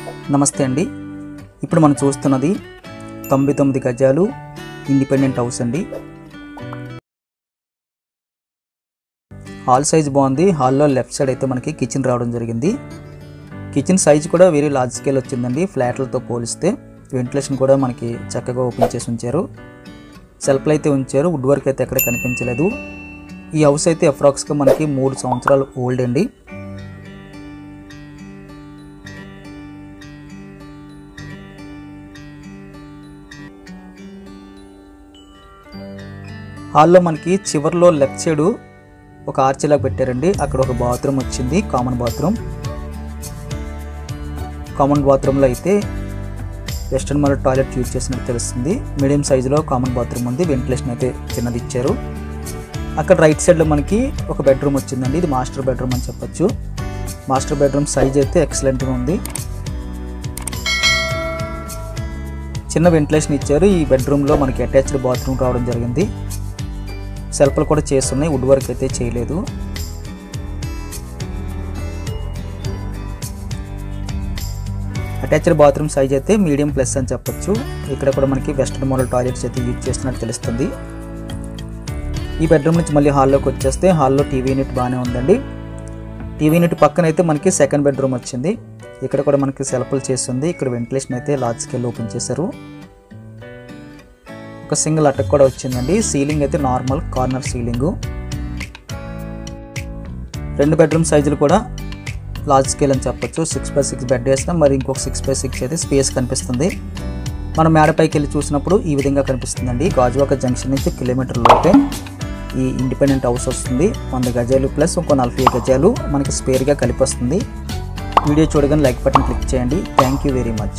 నమస్తే అండి ఇప్పుడు మనం చూస్తున్నది తొంభై తొమ్మిది గజాలు ఇండిపెండెంట్ హౌస్ అండి హాల్ సైజ్ బాగుంది హాల్లో లెఫ్ట్ సైడ్ అయితే మనకి కిచెన్ రావడం జరిగింది కిచెన్ సైజ్ కూడా వెరీ లార్జ్ స్కేల్ వచ్చిందండి ఫ్లాట్లతో పోలిస్తే వెంటిలేషన్ కూడా మనకి చక్కగా ఓపెన్ చేసి ఉంచారు సెల్ఫ్లు అయితే ఉంచారు వుడ్ వర్క్ అయితే ఎక్కడ కనిపించలేదు ఈ హౌస్ అయితే అప్రాక్స్గా మనకి మూడు సంవత్సరాలు ఓల్డ్ అండి హాల్లో మనకి చివర్లో లెఫ్ట్ సైడ్ ఒక ఆర్చిలా పెట్టారండి అక్కడ ఒక బాత్రూమ్ వచ్చింది కామన్ బాత్రూమ్ కామన్ బాత్రూంలో అయితే వెస్ట్రన్ మోడల్ టాయిలెట్ యూజ్ చేసినట్టు తెలుస్తుంది మీడియం సైజులో కామన్ బాత్రూమ్ ఉంది వెంటిలేషన్ అయితే చిన్నది ఇచ్చారు అక్కడ రైట్ సైడ్లో మనకి ఒక బెడ్రూమ్ వచ్చిందండి ఇది మాస్టర్ బెడ్రూమ్ అని చెప్పొచ్చు మాస్టర్ బెడ్రూమ్ సైజ్ అయితే ఎక్సలెంట్గా ఉంది చిన్న వెంటిలేషన్ ఇచ్చారు ఈ బెడ్రూమ్లో మనకి అటాచ్డ్ బాత్రూమ్ రావడం జరిగింది సెల్ఫ్లు కూడా చేస్తున్నాయి వుడ్ వర్క్ అయితే చేయలేదు అటాచ్డ్ బాత్రూమ్ సైజ్ అయితే మీడియం ప్లస్ అని చెప్పొచ్చు ఇక్కడ కూడా మనకి వెస్ట్రన్ మోడల్ టాయిలెట్స్ అయితే యూజ్ చేస్తున్నట్టు తెలుస్తుంది ఈ బెడ్రూమ్ నుంచి మళ్ళీ హాల్లోకి వచ్చేస్తే హాల్లో టీవీ యూనిట్ బాగానే ఉందండి టీవీ యూనిట్ పక్కన అయితే మనకి సెకండ్ బెడ్రూమ్ వచ్చింది ఇక్కడ కూడా మనకి సెల్ఫ్లు చేస్తుంది ఇక్కడ వెంటిలేషన్ అయితే లార్జ్ స్కేల్ ఓపెన్ చేశారు ఒక సింగిల్ అటక్ కూడా వచ్చిందండి సీలింగ్ అయితే నార్మల్ కార్నర్ సీలింగు రెండు బెడ్రూమ్ సైజులు కూడా లార్జ్ స్కేల్ అని చెప్పొచ్చు సిక్స్ బై సిక్స్ బెడ్ వేసినా మరి ఇంకొక సిక్స్ బై సిక్స్ అయితే స్పేస్ కనిపిస్తుంది మనం మేడపైకి వెళ్ళి చూసినప్పుడు ఈ విధంగా కనిపిస్తుందండి గాజువాక జంక్షన్ నుంచి కిలోమీటర్ లోపే ఈ ఇండిపెండెంట్ హౌస్ వస్తుంది వంద గజాలు ప్లస్ ఇంకో నలభై గజాలు మనకి స్పేర్గా కలిపి వస్తుంది వీడియో చూడగానే లైక్ బటన్ క్లిక్ చేయండి థ్యాంక్ యూ వెరీ మచ్